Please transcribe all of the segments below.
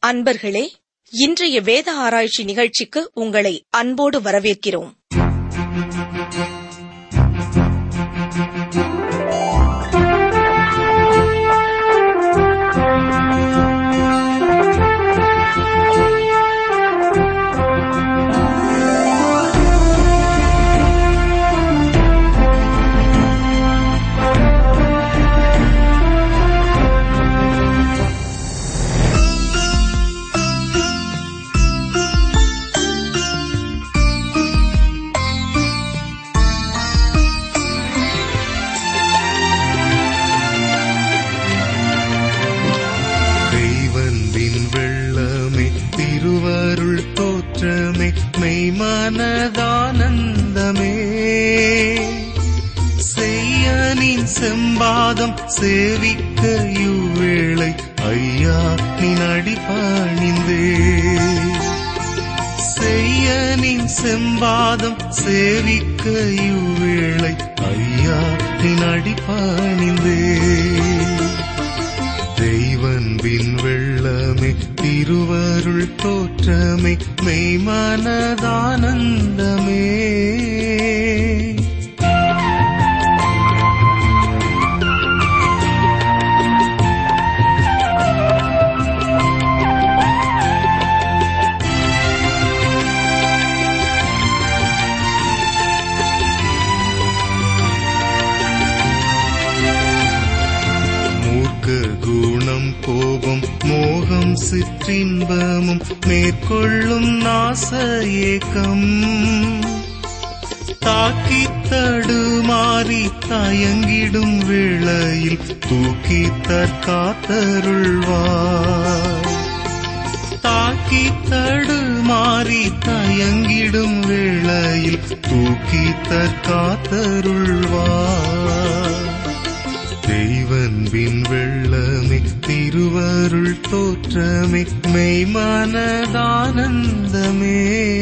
அன்பர்களே இன்றைய வேத ஆராய்ச்சி நிகழ்ச்சிக்கு உங்களை அன்போடு வரவேற்கிறோம் தெய்வந்தின் வெள்ளமே திருவருள் தோற்றமே மெய்மனதானந்தமே செய்யனின் செம்பாதம் சேவிக்க இவ்வேளை ஐயா நின் அடிபாணிந்தே செய்யனின் செம்பாதம் சேவிக்க இவ்வேளை ஐயா நின் அடிபாணிந்தே தெய்வன்பின் வெள்ளமே திருவருள் தோற்றமே மெய்மனதானந்தமே மூர்க்க குணம் கோபம் மோகம் சிற்றின்பமும் மேற்கொள்ளும் நாச ஏக்கம் தாக்கி தடுமாறி தயங்கிடும் வேளையில் தூக்கி தற்காத்தருள்வார் தாக்கி தடுமாறி தயங்கிடும் வேளையில் தூக்கி தற்காத்தருள்வார் தெய்வன்பின் வெள்ளமே திருவருள் தோற்றமே மெய்மனதானந்தமே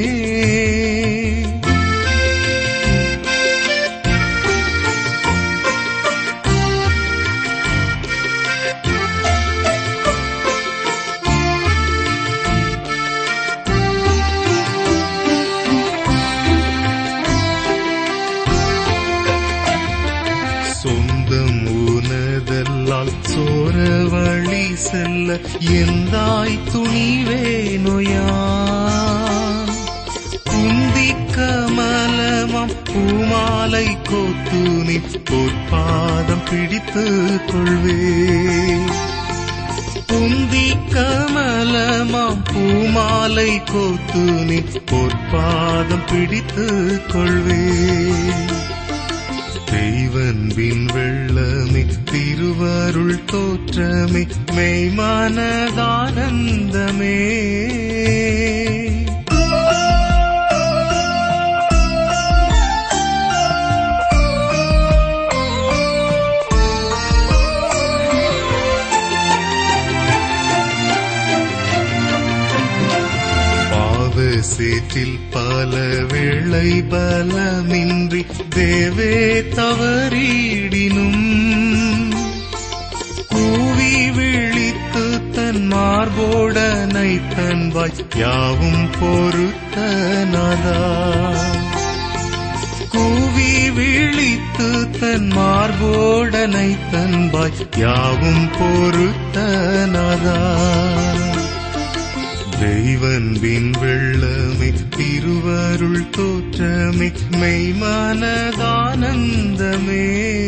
சொந்தம் உனதல்லால் சோர வழி செல்ல எந்தாய் துணிவேனுயா குந்தி கமலமாம் பூமாலை கோத்துனி பொற்பாதம் பிடித்து கொள்வே குந்தி கமலமாம் பூமாலை கோத்துனி பொற்பாதம் பிடித்து கொள்வே தெய்வன்பின் வெள்ளமே திருவருள் தோற்றமே மெய்மனதானந்தமே பாவ சேற்றில் பல வேளை பலமின்றி தேவே தவறிடினும் கூவி விழித்து தன் மார்போடனை தன்பாய் யாவும் பொறுத்தனதா கூவி விழித்து தன் மார்போடனை தன்பாய் யாவும் பொறுத்தனதா தெய்வன்பின் வெள்ளமே திருவருள் தோற்றமே மெய்மனதானந்தமே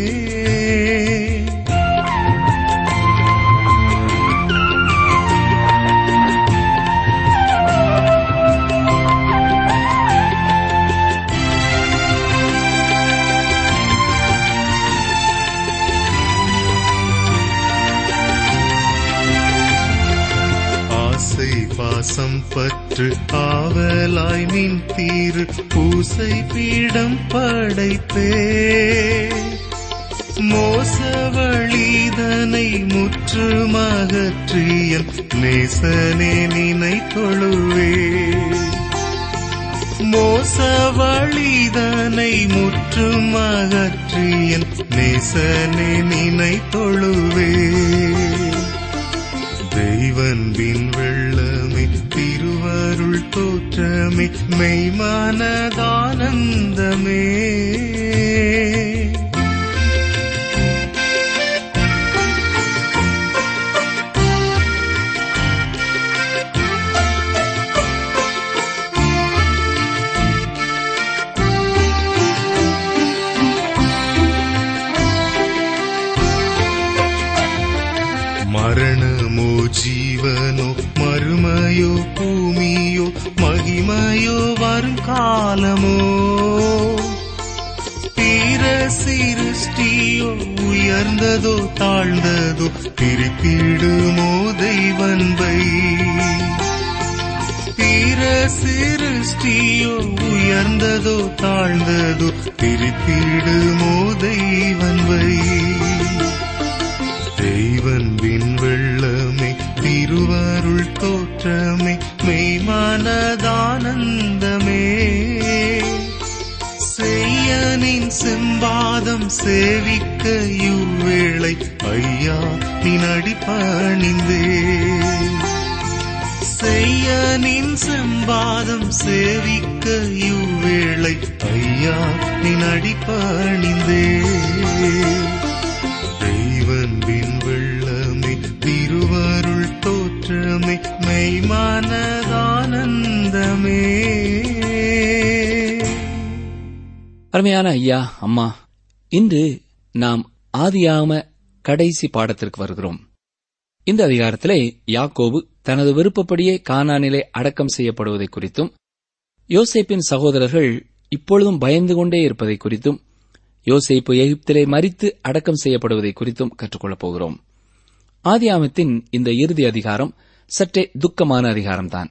ஆசை பாசம் பற்று ஆவலாய் நின் தீரு பூசை பீடம் படைத்தே மோசவழிதனை முற்றுமகற்றியன் நேசனே நினை தொழுவே மோசவழிதனை முற்றும் அகற்றியன் நேசனே நினை தொழுவே தெய்வன்பின் வெள்ள தோற்றமே மெய்மானதானந்தமே மரணமோ ஜீவனோ மறுமையோ பூமியோ மகிமையோ வரும் காலமோ தீர சிருஷ்டியோ உயர்ந்ததோ தாழ்ந்ததோ பிரித்திடுமோ தெய்வன்பை தீர சிருஷ்டியோ உயர்ந்ததோ தாழ்ந்ததோ பிரித்திடுமோ தெய்வன்பை தெய்வன்பின் வெள்ளமே திருவருள் தோற்றமே மெய்மானதானந்தமே செய்யனின் செம்பாதம் சேவிக்க இவ்வேளை ஐயா நின் அடிப்பணிந்தே செய்யனின் செம்பாதம் சேவிக்க இவ்வேளை ஐயா நின் அடிப்பணிந்தே தெய்வன்பின் வெள்ளமே திருவருள் தோற்றமே மெய்மானதானந்தமே அருமையான ஐயா அம்மா இன்று நாம் ஆதியாம கடைசி பாடத்திற்கு வருகிறோம் இந்த அதிகாரத்திலே யாக்கோபு தனது விருப்பப்படியே கானானிலே அடக்கம் செய்யப்படுவதை குறித்தும் யோசேப்பின் சகோதரர்கள் இப்பொழுதும் பயந்து கொண்டே இருப்பதை குறித்தும் யோசேப்பு எகிப்திலே மரித்து அடக்கம் செய்யப்படுவதை குறித்தும் கற்றுக்கொள்ளப் போகிறோம் ஆதியாமத்தின் இந்த இறுதி அதிகாரம் சற்றே துக்கமான அதிகாரம்தான்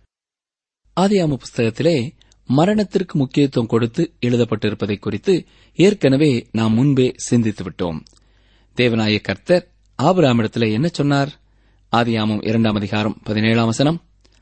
ஆதியாம புஸ்தகத்திலே மரணத்திற்கு முக்கியத்துவம் கொடுத்து எழுதப்பட்டிருப்பதை குறித்து ஏற்கனவே நாம் முன்பே சிந்தித்து விட்டோம் தேவநாய கர்த்தர் ஆபிராமிடத்திலே என்ன சொன்னார் ஆதியாமம் இரண்டாம் அதிகாரம் பதினேழாம் வசனம்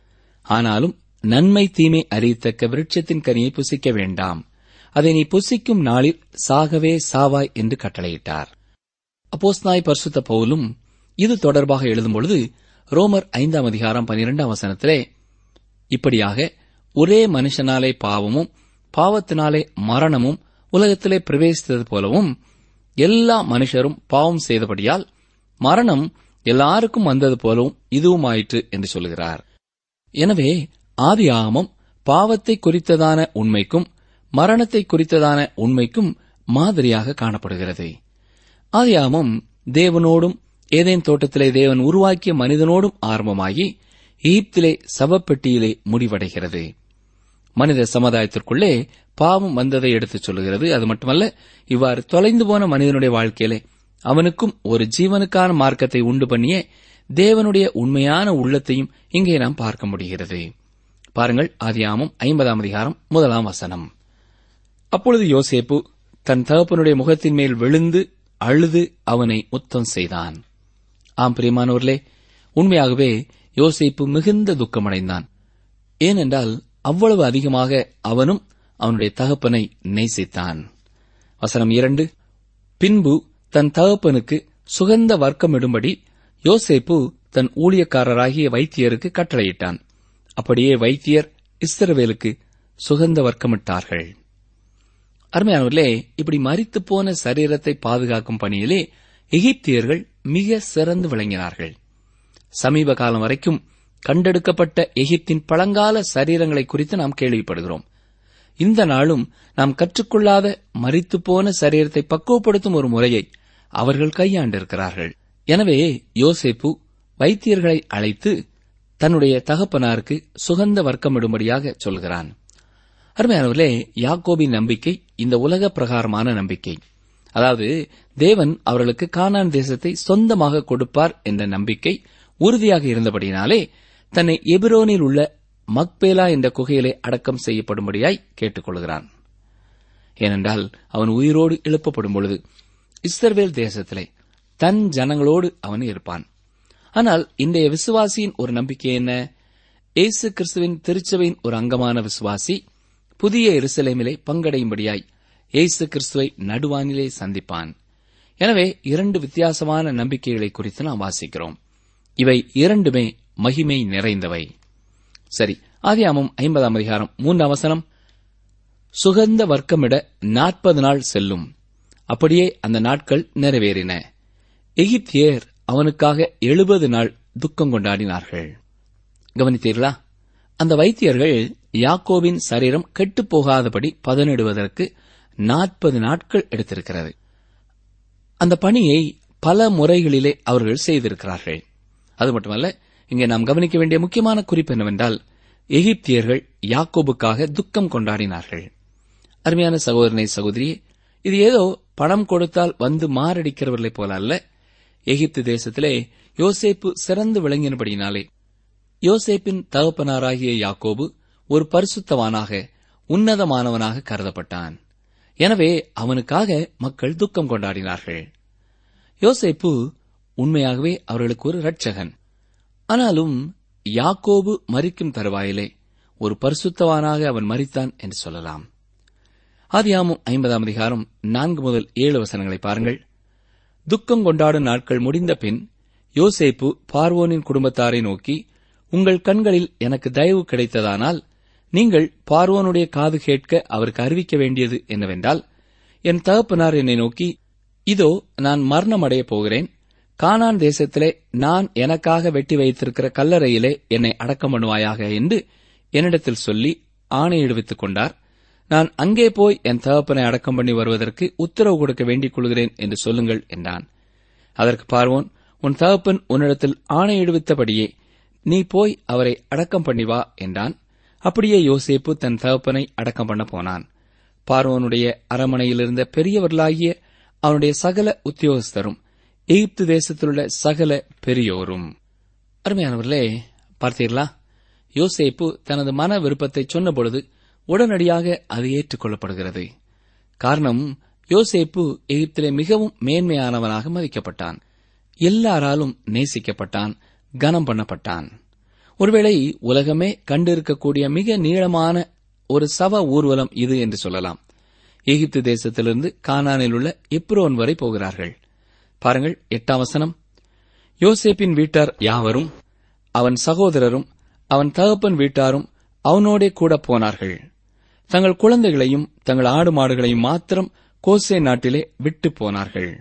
ஆனாலும் நன்மை தீமை அறியத்தக்க விருட்சத்தின் கனியை புசிக்க வேண்டாம் அதை நீ புசிக்கும் நாளில் சாகவே சாவாய் என்று கட்டளையிட்டார் அப்போஸ்நாய் பரிசுத்த பவுலும் இது தொடர்பாக எழுதும்பொழுது ரோமர் ஐந்தாம் அதிகாரம் பனிரெண்டாம் வசனத்திலே இப்படியாக ஒரே மனுஷனாலே பாவமும் பாவத்தினாலே மரணமும் உலகத்திலே பிரவேசித்தது போலவும் எல்லா மனுஷரும் பாவம் செய்தபடியால் மரணம் எல்லாருக்கும் வந்தது போலவும் இதுவும் ஆயிற்று என்று சொல்கிறார் எனவே ஆதியாகமம் பாவத்தை குறித்ததான உண்மைக்கும் மரணத்தை குறித்ததான உண்மைக்கும் மாதிரியாக காணப்படுகிறது ஆதியாகமம் தேவனோடும் ஏதேன் தோட்டத்திலே தேவன் உருவாக்கிய மனிதனோடும் ஆரம்பமாகி எகிப்திலே சவப்பெட்டியிலே முடிவடைகிறது மனித சமுதாயத்திற்குள்ளே பாவம் வந்ததை எடுத்துச் சொல்லுகிறது அது மட்டுமல்ல இவ்வாறு தொலைந்து போன மனிதனுடைய வாழ்க்கையிலே அவனுக்கும் ஒரு ஜீவனுக்கான மார்க்கத்தை உண்டு பண்ணிய தேவனுடைய உண்மையான உள்ளத்தையும் இங்கே நாம் பார்க்க முடிகிறது பாருங்கள் ஆதியாமம் ஐம்பதாம் அதிகாரம் முதலாம் வசனம் அப்பொழுது யோசேப்பு தன் தகப்பனுடைய முகத்தின் மேல் விழுந்து அழுது அவனை முத்தம் செய்தான் ஆம் பிரியமானவர்களே உண்மையாகவே யோசேப்பு மிகுந்த துக்கமடைந்தான் ஏனென்றால் அவ்வளவு அதிகமாக அவனும் அவனுடைய தகப்பனை நேசித்தான் வசனம் இரண்டு பின்பு தன் தகப்பனுக்கு சுகந்த வர்க்கமிடும்படி யோசேப்பு தன் ஊழியக்காரராகிய வைத்தியருக்கு கட்டளையிட்டான் அப்படியே வைத்தியர் இஸ்ரவேலுக்கு சுகந்த வர்க்கமிட்டார்கள் அருமையானவர்களே இப்படி மரித்து போன சரீரத்தை பாதுகாக்கும் பணியிலே எகிப்தியர்கள் மிக சிறந்து விளங்கினார்கள் சமீப காலம் வரைக்கும் கண்டெடுக்கப்பட்ட எகிப்தின் பழங்கால சரீரங்களை குறித்து நாம் கேள்விப்படுகிறோம் இந்த நாளும் நாம் கற்றுக்கொள்ளாத மரித்துப்போன சரீரத்தை பக்குவப்படுத்தும் ஒரு முறையை அவர்கள் கையாண்டிருக்கிறார்கள் எனவே யோசேப்பு வைத்தியர்களை அழைத்து தன்னுடைய தகப்பனாருக்கு சுகந்த வர்க்கமிடும்படியாக சொல்கிறான் அருமையானவர்களே யாக்கோபின் நம்பிக்கை இந்த உலக பிரகாரமான நம்பிக்கை அதாவது தேவன் அவர்களுக்கு கானான் தேசத்தை சொந்தமாக கொடுப்பார் என்ற நம்பிக்கை உறுதியாக இருந்தபடியினாலே தன்னை எபிரோனில் உள்ள மக்பேலா என்ற குகையிலே அடக்கம் செய்யப்படும்படியாய் கேட்டுக்கொள்கிறான் ஏனென்றால் அவன் உயிரோடு எழுப்பப்படும் பொழுது இஸ்ரவேல் தேசத்திலே தன் ஜனங்களோடு அவன் இருப்பான் ஆனால் இன்றைய விசுவாசியின் ஒரு நம்பிக்கை என்ன இயேசு கிறிஸ்துவின் திருச்சபையின் ஒரு அங்கமான விசுவாசி புதிய எருசலேமிலே பங்கடையும்படியாய் இயேசு கிறிஸ்துவை நடுவானிலே சந்திப்பான் எனவே இரண்டு வித்தியாசமான நம்பிக்கைகளை குறித்து நாம் வாசிக்கிறோம் இவை இரண்டுமே மகிமை நிறைந்தவை சரி ஆதியாமம் ஐம்பதாம் அதிகாரம் மூன்றாம் வசனம் சுகந்த வர்க்கமிட நாற்பது நாள் செல்லும் அப்படியே அந்த நாட்கள் நிறைவேறின எகிப்தியர் அவனுக்காக எழுபது நாள் துக்கம் கொண்டாடினார்கள் கவனித்தீர்களா அந்த வைத்தியர்கள் யாக்கோபின் சரீரம் கெட்டுப் போகாதபடி பதனிடுவதற்கு நாற்பது நாட்கள் எடுத்திருக்கிறது அந்த பணியை பல முறைகளிலே அவர்கள் செய்திருக்கிறார்கள் அது மட்டுமல்ல இங்கே நாம் கவனிக்க வேண்டிய முக்கியமான குறிப்பு என்னவென்றால் எகிப்தியர்கள் யாக்கோபுக்காக துக்கம் கொண்டாடினார்கள் அருமையான சகோதரனை சகோதரியே இது ஏதோ பணம் கொடுத்தால் வந்து மாரடிக்கிறவர்களைப் போல அல்ல எகிப்து தேசத்திலே யோசேப்பு சிறந்து விளங்கினபடியினாலே யோசேப்பின் தகப்பனாராகிய யாக்கோபு ஒரு பரிசுத்தவானாக உன்னதமானவனாக கருதப்பட்டான் எனவே அவனுக்காக மக்கள் துக்கம் கொண்டாடினார்கள் யோசேப்பு உண்மையாகவே அவர்களுக்கு ஒரு இரட்சகன் ஆனாலும் யாக்கோபு மரிக்கும் தருவாயிலே ஒரு பரிசுத்தவானாக அவன் மரித்தான் என்று சொல்லலாம் ஆதியாமும் ஐம்பதாம் அதிகாரம் நான்கு முதல் ஏழு வசனங்களை பாருங்கள் துக்கம் கொண்டாடும் நாட்கள் முடிந்த பின் யோசேப்பு பார்வோனின் குடும்பத்தாரை நோக்கி உங்கள் கண்களில் எனக்கு தயவு கிடைத்ததானால் நீங்கள் பார்வோனுடைய காது கேட்க அவருக்கு அறிவிக்க வேண்டியது என்னவென்றால் என் தகப்பனார் என்னை நோக்கி இதோ நான் மரணமடையப் போகிறேன் கானான் தேசத்திலே நான் எனக்காக வெட்டி வைத்திருக்கிற கல்லறையிலே என்னை அடக்கம் பண்ணுவாயாக என்று என்னிடத்தில் சொல்லி ஆணையிடுவித்துக் கொண்டார் நான் அங்கே போய் என் தகப்பனை அடக்கம் பண்ணி வருவதற்கு உத்தரவு கொடுக்க வேண்டிக் கொள்கிறேன் என்று சொல்லுங்கள் என்றான் அதற்கு பார்வோன் உன் தகப்பன் உன்னிடத்தில் ஆணையிடுவித்தபடியே நீ போய் அவரை அடக்கம் பண்ணி வா என்றான் அப்படியே யோசேப்பு தன் தகப்பனை அடக்கம் பண்ண போனான் பார்வோனுடைய அரமனையில் இருந்த பெரியவர்களாகிய அவனுடைய சகல உத்தியோகஸ்தரும் எகிப்து தேசத்திலுள்ள சகல பெரியோரும் அருமையானவர்களே பார்த்தீர்களா யோசேப்பு தனது மன விருப்பத்தை சொன்னபொழுது உடனடியாக அது ஏற்றுக்கொள்ளப்படுகிறது காரணம் யோசேப்பு எகிப்திலே மிகவும் மேன்மையானவனாக மதிக்கப்பட்டான் எல்லாராலும் நேசிக்கப்பட்டான் கனம் பண்ணப்பட்டான் ஒருவேளை உலகமே கண்டிருக்கக்கூடிய மிக நீளமான ஒரு சவ ஊர்வலம் இது என்று சொல்லலாம் எகிப்து தேசத்திலிருந்து கானானில் உள்ள எப்ரோன் வரை போகிறார்கள் பாருங்கள் எட்டாம் வசனம் யோசேப்பின் வீட்டார் யாவரும் அவன் சகோதரரும் அவன் தகப்பன் வீட்டாரும் அவனோடே கூட போனார்கள் தங்கள் குழந்தைகளையும் தங்கள் ஆடு மாடுகளையும் மாத்திரம் கோசே நாட்டிலே விட்டு போனார்கள்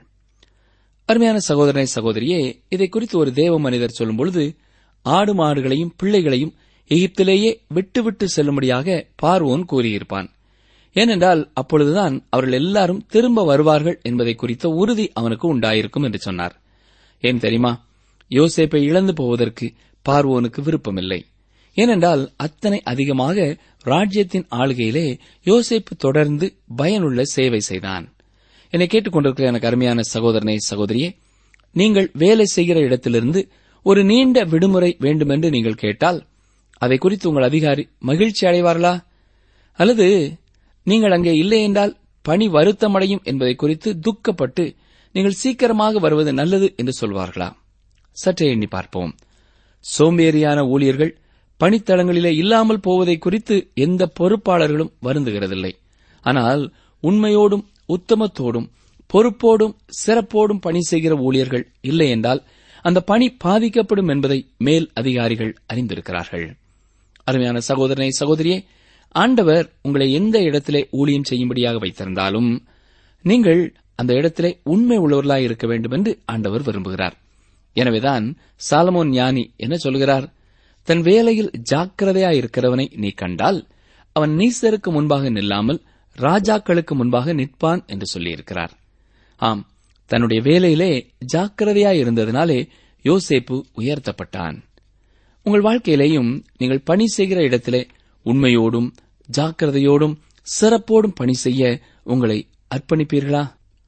அருமையான சகோதரனை சகோதரியே இதை குறித்து ஒரு தேவ மனிதர் சொல்லும் பொழுது ஆடு மாடுகளையும் பிள்ளைகளையும் எகிப்திலேயே விட்டு விட்டு செல்லும்படியாக பார்வோன் கூறியிருப்பான் ஏனென்றால் அப்பொழுதுதான் அவர்கள் எல்லாரும் திரும்ப வருவார்கள் என்பதை குறித்த உறுதி அவனுக்கு உண்டாயிருக்கும் என்று சொன்னார் ஏன் தெரியுமா யோசேப்பை இழந்து போவதற்கு பார்வோனுக்கு விருப்பமில்லை ஏனென்றால் அத்தனை அதிகமாக ராஜ்யத்தின் ஆளுகையிலே யோசேப்பு தொடர்ந்து பயனுள்ள சேவை செய்தான் என்னை கேட்டுக்கொண்டிருக்கிற எனக்கு அருமையான சகோதரனை சகோதரியே நீங்கள் வேலை செய்கிற இடத்திலிருந்து ஒரு நீண்ட விடுமுறை வேண்டுமென்று நீங்கள் கேட்டால் அதை குறித்து உங்கள் அதிகாரி மகிழ்ச்சி அடைவார்களா அல்லது நீங்கள் அங்கே இல்லை என்றால் பணி வருத்தமடையும் என்பதை குறித்து துக்கப்பட்டு நீங்கள் சீக்கிரமாக வருவது நல்லது என்று சொல்வார்களா சற்றே எண்ணி பார்ப்போம் சோம்பேறியான ஊழியர்கள் பணித்தளங்களிலே இல்லாமல் போவதை குறித்து எந்த பொறுப்பாளர்களும் வருந்துகிறதில்லை ஆனால் உண்மையோடும் உத்தமத்தோடும் பொறுப்போடும் சிறப்போடும் பணி செய்கிற ஊழியர்கள் இல்லை என்றால் அந்த பணி பாதிக்கப்படும் என்பதை மேல் அதிகாரிகள் அறிந்திருக்கிறார்கள் அருமையான சகோதரனை சகோதரியே ஆண்டவர் உங்களை எந்த இடத்திலே ஊழியம் செய்யும்படியாக வைத்திருந்தாலும் நீங்கள் அந்த இடத்திலே உண்மை உள்ளவர்களாய் இருக்க வேண்டும் என்று ஆண்டவர் விரும்புகிறார் எனவேதான் சாலமோன் ஞானி என்ன சொல்கிறார் தன் வேலையில் ஜாக்கிரதையாய் இருக்கிறவனை நீ கண்டால் அவன் நீசருக்கு முன்பாக நில்லாமல் ராஜாக்களுக்கு முன்பாக நிற்பான் என்று சொல்லியிருக்கிறார் ஆம் தன்னுடைய வேலையிலே ஜாக்கிரதையாய் இருந்ததினாலே யோசேப்பு உயர்த்தப்பட்டான் உங்கள் வாழ்க்கையிலேயும் நீங்கள் பணி செய்கிற இடத்திலே உண்மையோடும் ஜாக்கிரதையோடும் சிறப்போடும் பணி செய்ய உங்களை அர்ப்பணிப்பீர்களா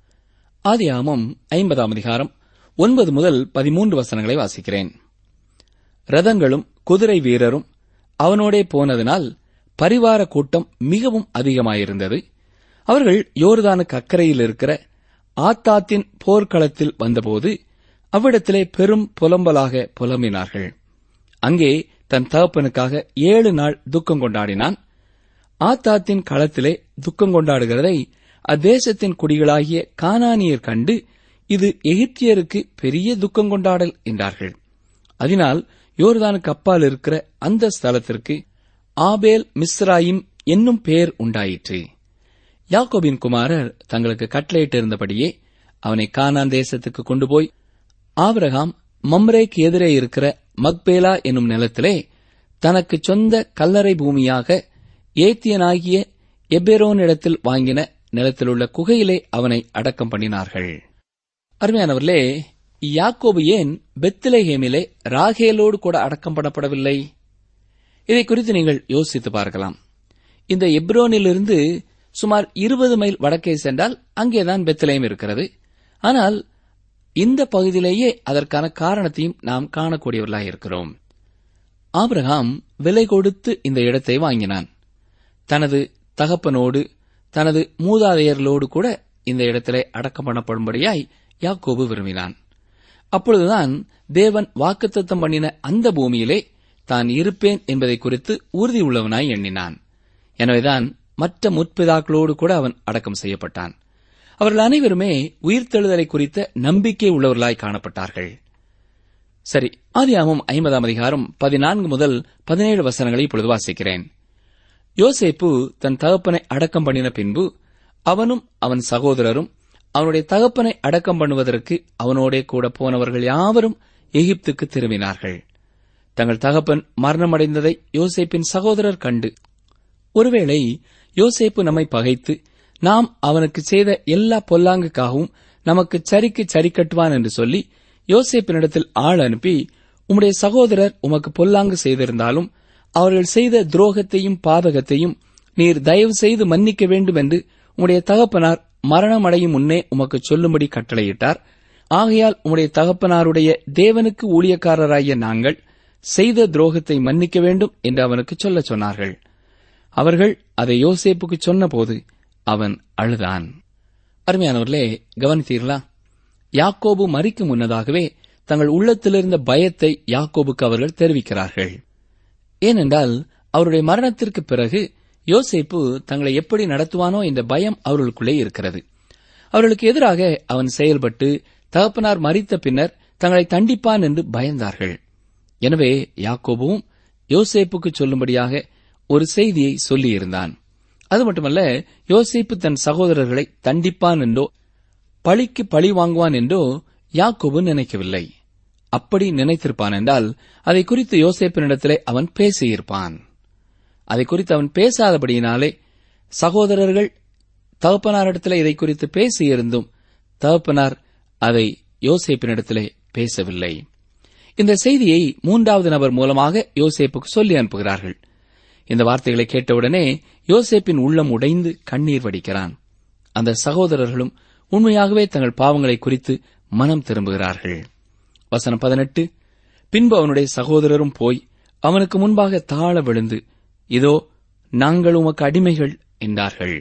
ஆதியாமம் ஐம்பதாம் அதிகாரம் ஒன்பது முதல் பதிமூன்று வசனங்களை வாசிக்கிறேன் ரதங்களும் குதிரை வீரரும் அவனோடே போனதினால் பரிவார கூட்டம் மிகவும் அதிகமாயிருந்தது அவர்கள் யோர்தானுக்கு அக்கறையில் இருக்கிற ஆத்தாத்தின் போர்க்களத்தில் வந்தபோது அவ்விடத்திலே பெரும் புலம்பலாக புலம்பினார்கள் அங்கே தன் தகப்பனுக்காக ஏழு நாள் துக்கம் கொண்டாடினான் ஆத்தாத்தின் களத்திலே துக்கம் கொண்டாடுகிறதை அத்தேசத்தின் குடிகளாகிய கானானியர் கண்டு இது எகிப்தியருக்கு பெரிய துக்கம் கொண்டாடல் என்றார்கள் அதனால் யோர்தானுக்கு அப்பால் இருக்கிற அந்த ஸ்தலத்திற்கு ஆபேல் மிஸ்ராயிம் என்னும் பெயர் உண்டாயிற்று யாக்கோபின் குமாரர் தங்களுக்கு கட்டளையிட்டிருந்தபடியே அவனை கானான் தேசத்துக்கு கொண்டு போய் ஆபிரகாம் மம்ரேக்கு எதிரே இருக்கிற மக்பேலா என்னும் நிலத்திலே தனக்கு சொந்த கல்லறை பூமியாக ஏத்தியனாகிய எபெரோனிடத்தில் வாங்கின நிலத்திலுள்ள குகையிலே அவனை அடக்கம் பண்ணினார்கள் அருமையானவர்களே யாக்கோபு ஏன் பெத்லஹேமிலே ராகேலோடு கூட அடக்கம் பண்ணப்படவில்லை இதை குறித்து நீங்கள் யோசித்து பார்க்கலாம் இந்த எப்ரோனிலிருந்து சுமார் இருபது மைல் வடக்கே சென்றால் அங்கேதான் பெத்லஹேம் இருக்கிறது ஆனால் இந்த பகுதியிலேயே அதற்கான காரணத்தையும் நாம் காணக்கூடியவர்களாக இருக்கிறோம் ஆபிரகாம் விலை கொடுத்து இந்த இடத்தை வாங்கினான் தனது தகப்பனோடு தனது மூதாதையர்களோடு கூட இந்த இடத்திலே அடக்கம் பண்ணப்படும்படியாய் யாக்கோபு விரும்பினான் அப்பொழுதுதான் தேவன் வாக்குத்தத்தம் பண்ணின அந்த பூமியிலே தான் இருப்பேன் என்பதை குறித்து உறுதி உள்ளவனாய் எண்ணினான் எனவேதான் மற்ற முற்பிதாக்களோடு கூட அவன் அடக்கம் செய்யப்பட்டான் அவர்கள் அனைவருமே உயிர்த்தெழுதலை குறித்த நம்பிக்கை உள்ளவர்களாய் காணப்பட்டார்கள் சரி ஆதியாமம் ஐம்பதாம் அதிகாரம் பதினான்கு முதல் பதினேழு வசனங்களை இப்பொழுது வாசிக்கிறேன் யோசேப்பு தன் தகப்பனை அடக்கம் பண்ணின பின்பு அவனும் அவன் சகோதரரும் அவனுடைய தகப்பனை அடக்கம் பண்ணுவதற்கு அவனோடே கூட போனவர்கள் யாவரும் எகிப்துக்கு திரும்பினார்கள் தங்கள் தகப்பன் மரணமடைந்ததை யோசேப்பின் சகோதரர் கண்டு ஒருவேளை யோசேப்பு நம்மை பகைத்து நாம் அவனுக்கு செய்த எல்லா பொல்லாங்குக்காகவும் நமக்கு சரிக்கு சரி கட்டுவான் என்று சொல்லி யோசேப்பினிடத்தில் ஆள் அனுப்பி உம்முடைய சகோதரர் உமக்கு பொல்லாங்கு செய்திருந்தாலும் அவர்கள் செய்த துரோகத்தையும் பாதகத்தையும் நீர் தயவு செய்து மன்னிக்க வேண்டும் என்று உம்முடைய தகப்பனார் மரணமடையும் முன்னே உமக்கு சொல்லும்படி கட்டளையிட்டார் ஆகையால் உம்முடைய தகப்பனாருடைய தேவனுக்கு ஊழியக்காரராகிய நாங்கள் செய்த துரோகத்தை மன்னிக்க வேண்டும் என்று அவனுக்கு சொல்லச் சொன்னார்கள் அவர்கள் அதை யோசேப்புக்கு சொன்னபோது அவன் அழுதான் அருமையானவர்களே கவனித்தீர்களா யாக்கோபு மறிக்கும் முன்னதாகவே தங்கள் உள்ளத்திலிருந்த பயத்தை யாக்கோபுக்கு அவர்கள் தெரிவிக்கிறார்கள் ஏனென்றால் அவருடைய மரணத்திற்கு பிறகு யோசேப்பு தங்களை எப்படி நடத்துவானோ என்ற பயம் அவர்களுக்குள்ளே இருக்கிறது அவர்களுக்கு எதிராக அவன் செயல்பட்டு தகப்பனார் மறித்த பின்னர் தங்களை தண்டிப்பான் என்று பயந்தார்கள் எனவே யாக்கோபுவும் யோசேப்புக்கு சொல்லும்படியாக ஒரு செய்தியை சொல்லியிருந்தான் அது மட்டுமல்ல யோசேப்பு தன் சகோதரர்களை தண்டிப்பான் என்றோ பழிக்கு பழி வாங்குவான் என்றோ யாக்கோபு நினைக்கவில்லை அப்படி நினைத்திருப்பான் என்றால் அதை குறித்து யோசேப்பினிடத்திலே அவன் பேசியிருப்பான் அதை குறித்து அவன் பேசாதபடியினாலே சகோதரர்கள் தகப்பனாரிடத்திலே இதை குறித்து பேசியிருந்தும் தகப்பனார் அதை யோசேப்பினிடத்திலே பேசவில்லை இந்த செய்தியை மூன்றாவது நபர் மூலமாக யோசேப்புக்கு சொல்லி அனுப்புகிறார்கள் இந்த வார்த்தைகளை கேட்டவுடனே யோசேப்பின் உள்ளம் உடைந்து கண்ணீர் வடிக்கிறான் அந்த சகோதரர்களும் உண்மையாகவே தங்கள் பாவங்களை குறித்து மனம் திரும்புகிறார்கள் வசனம் பதினெட்டு பின்பு அவனுடைய சகோதரரும் போய் அவனுக்கு முன்பாக தாழ விழுந்து இதோ நாங்கள் உமக்கு அடிமைகள் என்றார்கள்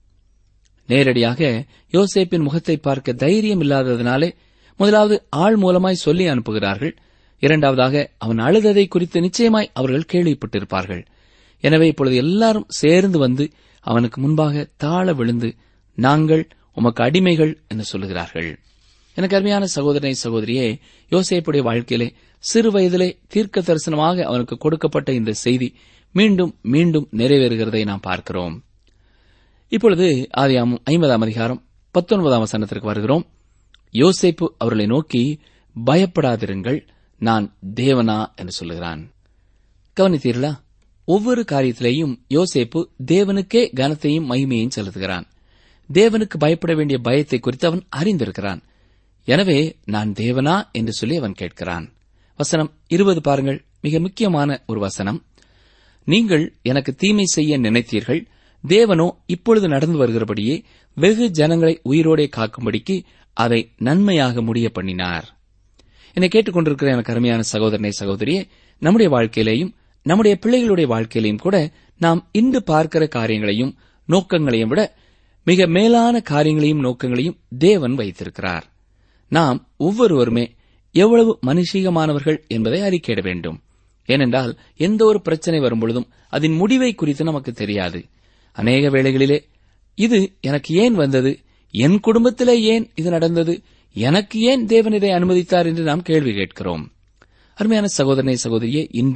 நேரடியாக யோசேப்பின் முகத்தை பார்க்க தைரியம் இல்லாததினாலே முதலாவது ஆள் மூலமாய் சொல்லி அனுப்புகிறார்கள் இரண்டாவதாக அவன் அழுததை குறித்து நிச்சயமாய் அவர்கள் கேள்விப்பட்டிருப்பார்கள் எனவே இப்பொழுது எல்லாரும் சேர்ந்து வந்து அவனுக்கு முன்பாக தாழ விழுந்து நாங்கள் உமக்கு அடிமைகள் என்று சொல்லுகிறார்கள் எனக்கு அருமையான சகோதரனை சகோதரியே யோசேப்புடைய வாழ்க்கையிலே சிறு வயதிலே தீர்க்க தரிசனமாக அவனுக்கு கொடுக்கப்பட்ட இந்த செய்தி மீண்டும் மீண்டும் நிறைவேறுகிறதை நாம் பார்க்கிறோம் இப்பொழுது ஆதியாமம் ஐம்பதாம் அதிகாரம் பத்தொன்பதாம் வசனத்திற்கு வருகிறோம் யோசேப்பு அவர்களை நோக்கி பயப்படாதிருங்கள் நான் தேவனா என்று சொல்லுகிறான் கவனித்தீர்களா ஒவ்வொரு காரியத்திலேயும் யோசேப்பு தேவனுக்கே கனத்தையும் மகிமையையும் செலுத்துகிறான் தேவனுக்கு பயப்பட வேண்டிய பயத்தை குறித்து அவன் அறிந்திருக்கிறான் எனவே நான் தேவனா என்று சொல்லி அவன் கேட்கிறான் வசனம் இருபது பாருங்கள் மிக முக்கியமான ஒரு வசனம் நீங்கள் எனக்கு தீமை செய்ய நினைத்தீர்கள் தேவனோ இப்பொழுது நடந்து வருகிறபடியே வெகு ஜனங்களை உயிரோடே காக்கும்படிக்கு அதை நன்மையாக முடிய பண்ணினார் என்னை கேட்டுக்கொண்டிருக்கிற எனக்கு அருமையான சகோதரனை சகோதரியே நம்முடைய வாழ்க்கையிலேயும் நம்முடைய பிள்ளைகளுடைய வாழ்க்கையிலையும் கூட நாம் இன்று பார்க்கிற காரியங்களையும் நோக்கங்களையும் விட மிக மேலான காரியங்களையும் நோக்கங்களையும் தேவன் வைத்திருக்கிறார் நாம் ஒவ்வொருவருமே எவ்வளவு மனுஷீகமானவர்கள் என்பதை அறிக்கையிட வேண்டும் ஏனென்றால் எந்த ஒரு பிரச்சனை வரும்பொழுதும் அதன் முடிவை குறித்து நமக்கு தெரியாது அநேக வேளைகளிலே இது எனக்கு ஏன் வந்தது என் குடும்பத்திலே ஏன் இது நடந்தது எனக்கு ஏன் தேவன் இதை அனுமதித்தார் என்று நாம் கேள்வி கேட்கிறோம் அருமையான சகோதரனை சகோதரியே இன்றும்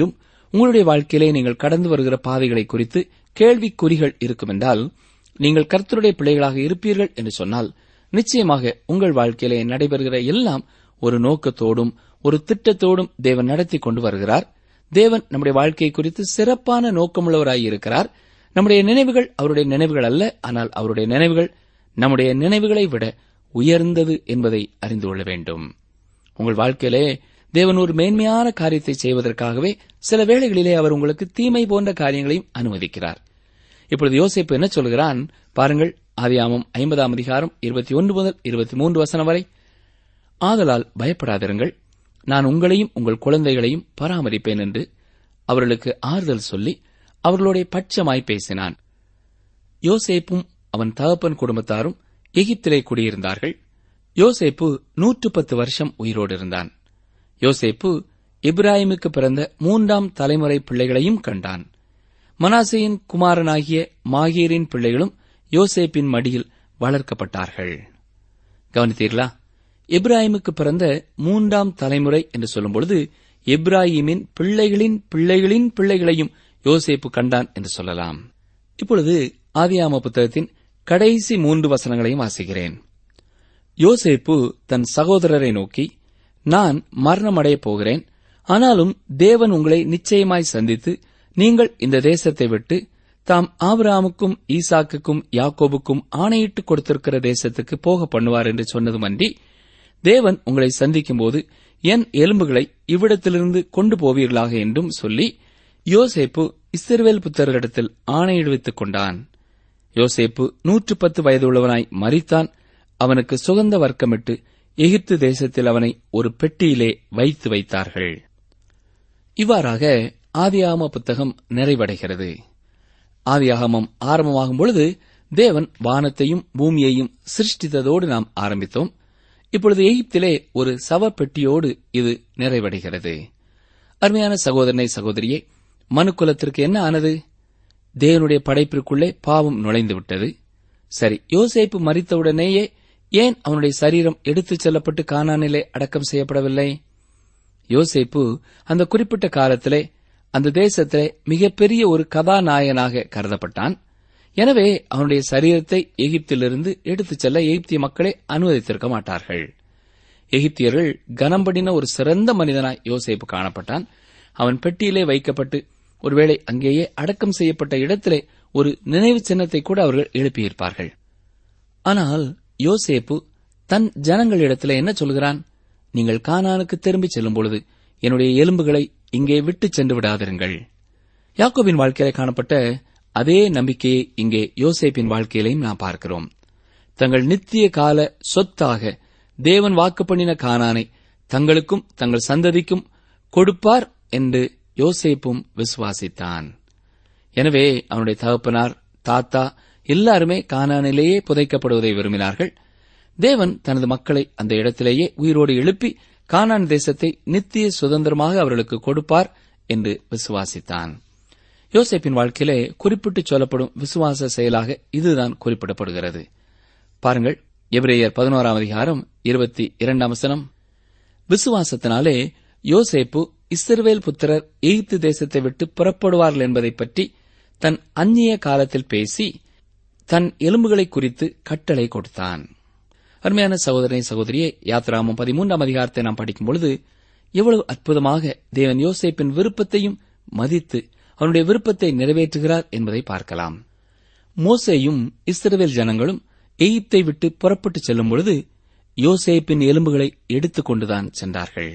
உங்களுடைய வாழ்க்கையிலே நீங்கள் கடந்து வருகிற பாதைகளை குறித்து கேள்விக்குறிகள் இருக்குமென்றால் நீங்கள் கர்த்தருடைய பிள்ளைகளாக இருப்பீர்கள் என்று சொன்னால் நிச்சயமாக உங்கள் வாழ்க்கையிலே நடைபெறுகிற எல்லாம் ஒரு நோக்கத்தோடும் ஒரு திட்டத்தோடும் தேவன் நடத்தி கொண்டு வருகிறார் தேவன் நம்முடைய வாழ்க்கை குறித்து சிறப்பான நோக்கமுள்ளவராய் இருக்கிறார் நம்முடைய நினைவுகள் அவருடைய நினைவுகள் அல்ல ஆனால் அவருடைய நினைவுகள் நம்முடைய நினைவுகளை விட உயர்ந்தது என்பதை அறிந்து கொள்ள வேண்டும் உங்கள் வாழ்க்கையிலே தேவன் ஒரு மேன்மையான காரியத்தை செய்வதற்காகவே சில வேளைகளிலே அவர் உங்களுக்கு தீமை போன்ற காரியங்களையும் அனுமதிக்கிறார் இப்பொழுது யோசிப்பு என்ன சொல்கிறான் பாருங்கள் ஆதியாமம் ஐம்பதாம் அதிகாரம் இருபத்தி ஒன்று முதல் இருபத்தி மூன்று வசனம் வரை ஆதலால் பயப்படாதிருங்கள் நான் உங்களையும் உங்கள் குழந்தைகளையும் பராமரிப்பேன் என்று அவர்களுக்கு ஆறுதல் சொல்லி அவர்களுடைய பட்சமாய் பேசினான் யோசேப்பும் அவன் தகப்பன் குடும்பத்தாரும் எகிப்திலே குடியிருந்தார்கள் யோசேப்பு நூற்று பத்து வருஷம் உயிரோடு இருந்தான் யோசேப்பு இப்ராஹிமுக்கு பிறந்த மூன்றாம் தலைமுறை பிள்ளைகளையும் கண்டான் மனாசேயின் குமாரனாகிய மாகீரின் பிள்ளைகளும் யோசேப்பின் மடியில் வளர்க்கப்பட்டார்கள் கவனித்தீர்களா இப்ராஹிமுக்கு பிறந்த மூன்றாம் தலைமுறை என்று சொல்லும்பொழுது இப்ராஹிமின் பிள்ளைகளின் பிள்ளைகளின் பிள்ளைகளையும் யோசேப்பு கண்டான் என்று சொல்லலாம் இப்பொழுது ஆதியாம புத்தகத்தின் கடைசி மூன்று வசனங்களையும் வாசிக்கிறேன் யோசேப்பு தன் சகோதரரை நோக்கி நான் மரணமடையப் போகிறேன் ஆனாலும் தேவன் உங்களை நிச்சயமாய் சந்தித்து நீங்கள் இந்த தேசத்தை விட்டு தாம் ஆபிரகாமுக்கும் ஈசாக்குக்கும் யாக்கோபுக்கும் ஆணையிட்டு கொடுத்திருக்கிற தேசத்துக்கு போக பண்ணுவார் என்று சொன்னதுமன்றி தேவன் உங்களை சந்திக்கும்போது என் எலும்புகளை இவ்விடத்திலிருந்து கொண்டு போவீர்களாக என்றும் சொல்லி யோசேப்பு இஸ்ரவேல் புத்தர்களிடத்தில் ஆணையிடுவித்துக் கொண்டான் யோசேப்பு நூற்று பத்து வயதுள்ளவனாய் மரித்தான் அவனுக்கு சுகந்த வர்க்கமிட்டு எகிப்து தேசத்தில் அவனை ஒரு பெட்டியிலே வைத்து வைத்தார்கள் இவ்வாறாக ஆதியாகம புத்தகம் நிறைவடைகிறது ஆதியாகமம் ஆரம்பமாகும் பொழுது தேவன் வானத்தையும் பூமியையும் சிருஷ்டித்ததோடு நாம் ஆரம்பித்தோம் இப்பொழுது எகிப்திலே ஒரு சவப்பெட்டியோடு இது நிறைவடைகிறது அருமையான சகோதரனை சகோதரியே மனுக்குலத்திற்கு என்ன ஆனது தேவனுடைய படைப்பிற்குள்ளே பாவம் நுழைந்து விட்டது சரி யோசேப்பு மறித்தவுடனேயே ஏன் அவனுடைய சரீரம் எடுத்துச் செல்லப்பட்டு கானானிலே அடக்கம் செய்யப்படவில்லை யோசேப்பு அந்த குறிப்பிட்ட காலத்திலே அந்த தேசத்திலே மிகப்பெரிய ஒரு கதாநாயகனாக கருதப்பட்டான் எனவே அவனுடைய சரீரத்தை எகிப்திலிருந்து எடுத்துச் செல்ல எகிப்திய மக்களே அனுமதித்திருக்க மாட்டார்கள் எகிப்தியர்கள் கனம்படின ஒரு சிறந்த மனிதனாய் யோசேப்பு காணப்பட்டான் அவன் பெட்டியிலே வைக்கப்பட்டு ஒருவேளை அங்கேயே அடக்கம் செய்யப்பட்ட இடத்திலே ஒரு நினைவு சின்னத்தை கூட அவர்கள் எழுப்பியிருப்பார்கள் ஆனால் யோசேப்பு தன் ஜனங்களிடத்திலே என்ன சொல்கிறான் நீங்கள் கானானுக்கு திரும்பிச் செல்லும் பொழுது என்னுடைய எலும்புகளை இங்கே விட்டுச் சென்று விடாதிருங்கள் யாக்கோபின் வாழ்க்கையிலே காணப்பட்ட அதே நம்பிக்கையை இங்கே யோசேப்பின் வாழ்க்கையிலையும் நாம் பார்க்கிறோம் தங்கள் நித்திய கால சொத்தாக தேவன் வாக்கு பண்ணின கானானை தங்களுக்கும் தங்கள் சந்ததிக்கும் கொடுப்பார் என்று யோசேப்பும் விசுவாசித்தான் எனவே அவனுடைய தகப்பனார் தாத்தா எல்லாருமே கானானிலேயே புதைக்கப்படுவதை விரும்பினார்கள் தேவன் தனது மக்களை அந்த இடத்திலேயே உயிரோடு எழுப்பி கானான் தேசத்தை நித்திய சுதந்திரமாக அவர்களுக்கு கொடுப்பார் என்று விசுவாசித்தான் யோசேப்பின் வாழ்க்கையிலே குறிப்பிட்டு சொல்லப்படும் விசுவாச செயலாக இதுதான் குறிப்பிடப்படுகிறது பாருங்கள் எபிரேயர் பதினோராம் அதிகாரம் இருபத்தி இரண்டாம் வசனம் விசுவாசத்தினாலே யோசேப்பு இஸ்ரவேல் புத்திரர் எகிப்து தேசத்தை விட்டு புறப்படுவார்கள் என்பதைப் பற்றி தன் அந்நிய காலத்தில் பேசி தன் எலும்புகளை குறித்து கட்டளை கொடுத்தான் அருமையான சகோதரனை சகோதரியே யாத்ராமம் பதிமூன்றாம் அதிகாரத்தை நாம் படிக்கும் பொழுது எவ்வளவு அற்புதமாக தேவன் யோசேப்பின் விருப்பத்தையும் மதித்து அவனுடைய விருப்பத்தை நிறைவேற்றுகிறார் என்பதை பார்க்கலாம் மோசேயும் இஸ்ரவேல் ஜனங்களும் எகிப்தை விட்டு புறப்பட்டுச் செல்லும் பொழுது யோசேப்பின் எலும்புகளை எடுத்துக் கொண்டுதான் சென்றார்கள்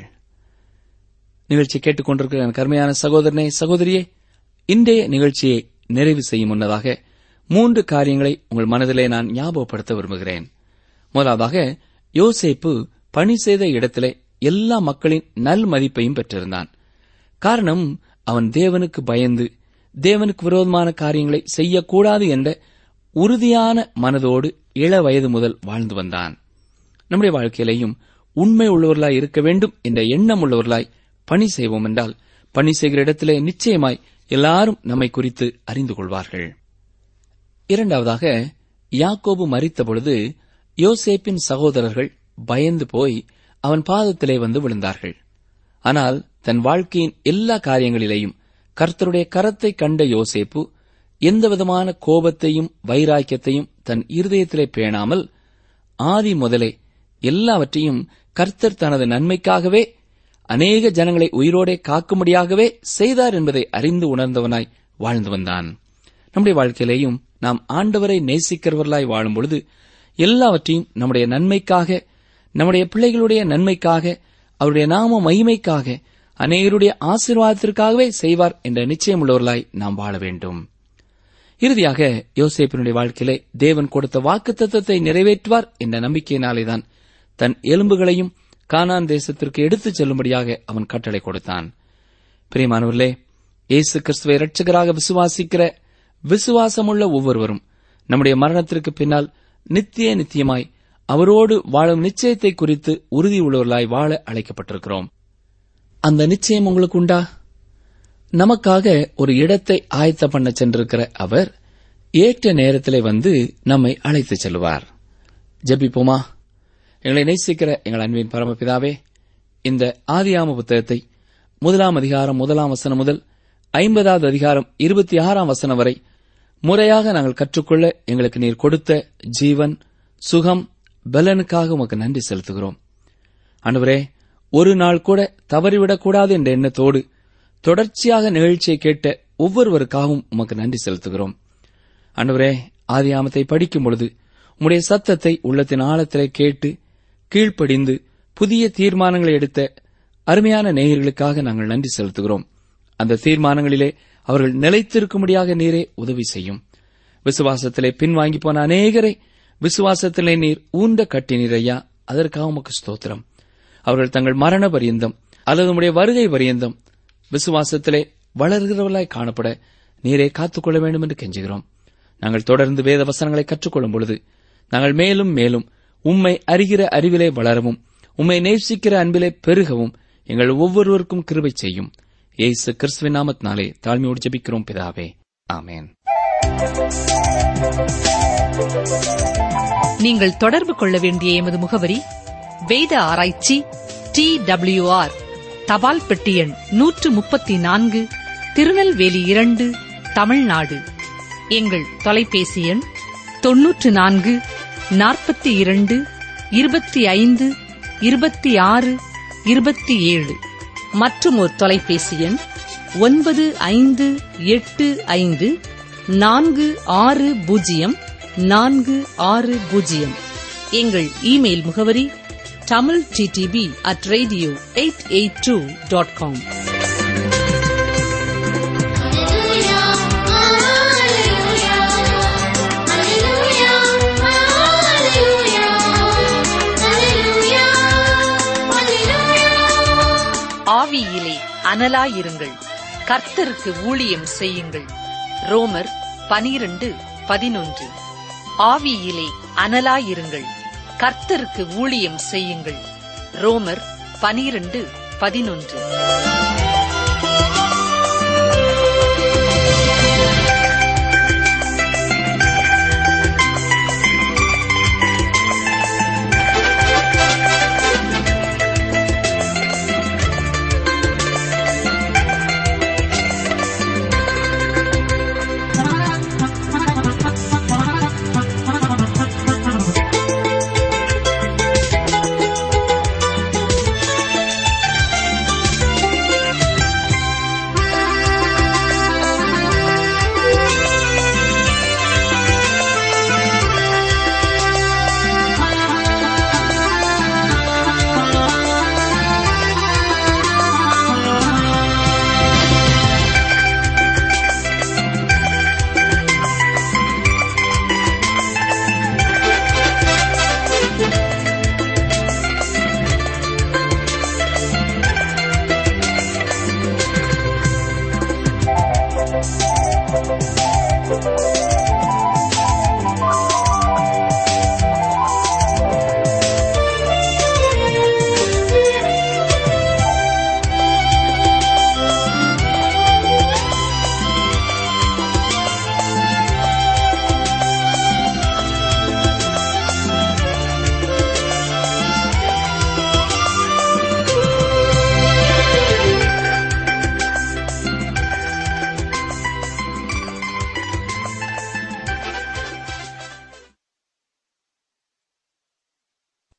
நிகழ்ச்சி கேட்டுக்கொண்டிருக்கிற என் கருமையான சகோதரனே சகோதரியே இன்றைய நிகழ்ச்சியை நிறைவு செய்யும் முன்னதாக மூன்று காரியங்களை உங்கள் மனதிலே நான் ஞாபகப்படுத்த விரும்புகிறேன் முதலாவதாக யோசேப்பு பணி செய்த இடத்திலே எல்லா மக்களின் நல் மதிப்பையும் பெற்றிருந்தான் காரணம் அவன் தேவனுக்கு பயந்து தேவனுக்கு விரோதமான காரியங்களை செய்யக்கூடாது என்ற உறுதியான மனதோடு இள வயது முதல் வாழ்ந்து வந்தான் நம்முடைய வாழ்க்கையிலேயும் உண்மை உள்ளவர்களாய் இருக்க வேண்டும் என்ற எண்ணம் உள்ளவர்களாய் பணி செய்வோம் என்றால் பணி செய்கிற இடத்திலே நிச்சயமாய் எல்லாரும் நம்மை குறித்து அறிந்து கொள்வார்கள் இரண்டாவதாக யாக்கோபு மறித்த பொழுது யோசேப்பின் சகோதரர்கள் பயந்து போய் அவன் பாதத்திலே வந்து விழுந்தார்கள் ஆனால் தன் வாழ்க்கையின் எல்லா காரியங்களிலேயும் கர்த்தருடைய கரத்தை கண்ட யோசேப்பு எந்தவிதமான கோபத்தையும் வைராக்கியத்தையும் தன் இருதயத்திலே பேணாமல் ஆதி முதலே எல்லாவற்றையும் கர்த்தர் தனது நன்மைக்காகவே அநேக ஜனங்களை உயிரோடே காக்கும்படியாகவே செய்தார் என்பதை அறிந்து உணர்ந்தவனாய் வாழ்ந்து வந்தான் நம்முடைய வாழ்க்கையிலேயும் நாம் ஆண்டவரை நேசிக்கிறவர்களாய் வாழும் பொழுது எல்லாவற்றையும் நம்முடைய நன்மைக்காக நம்முடைய பிள்ளைகளுடைய நன்மைக்காக அவருடைய நாம மகிமைக்காக அநேகருடைய ஆசீர்வாதத்திற்காகவே செய்வார் என்ற நிச்சயமுள்ளவர்களாய் நாம் வாழ வேண்டும் இறுதியாக யோசேப்பினுடைய வாழ்க்கையிலே தேவன் கொடுத்த வாக்குத்தத்தத்தை நிறைவேற்றுவார் என்ற நம்பிக்கையினாலேதான் தன் எலும்புகளையும் கானான் தேசத்திற்கு எடுத்துச் செல்லும்படியாக அவன் கட்டளை கொடுத்தான் பிரியமானவர்களே இயேசு கிறிஸ்துவை இரட்சகராக விசுவாசிக்கிற விசுவாசமுள்ள ஒவ்வொருவரும் நம்முடைய மரணத்திற்கு பின்னால் நித்திய நித்தியமாய் அவரோடு வாழும் நிச்சயத்தை குறித்து உறுதி உள்ளவர்களாய் வாழ அழைக்கப்பட்டிருக்கிறோம் அந்த நிச்சயம் உங்களுக்கு உண்டா நமக்காக ஒரு இடத்தை ஆயத்த பண்ண சென்றிருக்கிற அவர் ஏற்ற நேரத்திலே வந்து நம்மை அழைத்துச் செல்வார் ஜெபிப்போமா எங்களை நேசிக்கிற எங்கள் அன்பின் பரமபிதாவே இந்த ஆதியாம புத்தகத்தை முதலாம் அதிகாரம் முதலாம் வசனம் முதல் ஐம்பதாவது அதிகாரம் இருபத்தி ஆறாம் வசனம் வரை முறையாக நாங்கள் கற்றுக்கொள்ள எங்களுக்கு நீர் கொடுத்த ஜீவன் சுகம் பலனுக்காக உமக்கு நன்றி செலுத்துகிறோம் ஆண்டவரே ஒரு நாள் கூட தவறிவிடக்கூடாது என்ற எண்ணத்தோடு தொடர்ச்சியாக நிகழ்ச்சியை கேட்ட ஒவ்வொருவருக்காகவும் உமக்கு நன்றி செலுத்துகிறோம் ஆண்டவரே ஆதியாமத்தை படிக்கும் பொழுது உம்முடைய சத்தத்தை உள்ளத்தின் ஆழத்திலே கேட்டு கீழ்ப்படிந்து புதிய தீர்மானங்களை எடுத்த அருமையான நேயர்களுக்காக நாங்கள் நன்றி செலுத்துகிறோம் அந்த தீர்மானங்களிலே அவர்கள் நிலைத்திருக்கும்படியாக நீரே உதவி செய்யும் விசுவாசத்திலே பின்வாங்கி போன அநேகரை விசுவாசத்திலே நீர் ஊண்ட கட்டினீர் ஐயா அதற்காக உமக்கு ஸ்தோத்திரம் அவர்கள் தங்கள் மரண பரியந்தம் அல்லது உம்முடைய வருகை பரியந்தம் விசுவாசத்திலே வளர்கிறவர்களாய் காணப்பட நீரே காத்துக்கொள்ள வேண்டும் என்று கெஞ்சுகிறோம் நாங்கள் தொடர்ந்து வேத வசனங்களை கற்றுக்கொள்ளும் பொழுது நாங்கள் மேலும் மேலும் உம்மை அறிகிற அறிவிலே வளரவும் உம்மை நேசிக்கிற அன்பிலே பெருகவும் எங்கள் ஒவ்வொருவருக்கும் கிருபை செய்யும் ஏசு கிறிஸ்துவின் நாமத்தினாலே தாழ்மையோடு ஜெபிக்கிறோம் பிதாவே ஆமேன் நீங்கள் தொடர்பு கொள்ள வேண்டிய எமது முகவரி வேத ஆராய்ச்சி டி ஆர் தபால் பெட்டி எண் நூற்று முப்பத்தி நான்கு திருநெல்வேலி இரண்டு தமிழ்நாடு எங்கள் தொலைபேசி எண் தொன்னூற்று நான்கு நாற்பத்தி இரண்டு இருபத்தி ஐந்து இருபத்தி ஆறு இருபத்தி ஏழு மற்றும் ஒரு தொலைபேசி எண் ஒன்பது ஐந்து எட்டு ஐந்து நான்கு ஆறு பூஜ்ஜியம் நான்கு ஆறு பூஜ்ஜியம் எங்கள் இமெயில் முகவரி Tamil DTP at radio eight eight two dot com ஆவியிலே அனலாயிருங்கள் கர்த்தருக்கு ஊழியம் செய்யுங்கள் ரோமர் பனிரண்டு பதினொன்று ஆவியிலே அனலாயிருங்கள் கர்த்தருக்கு ஊழியம் செய்யுங்கள் ரோமர் பனிரண்டு பதினொன்று Thank you.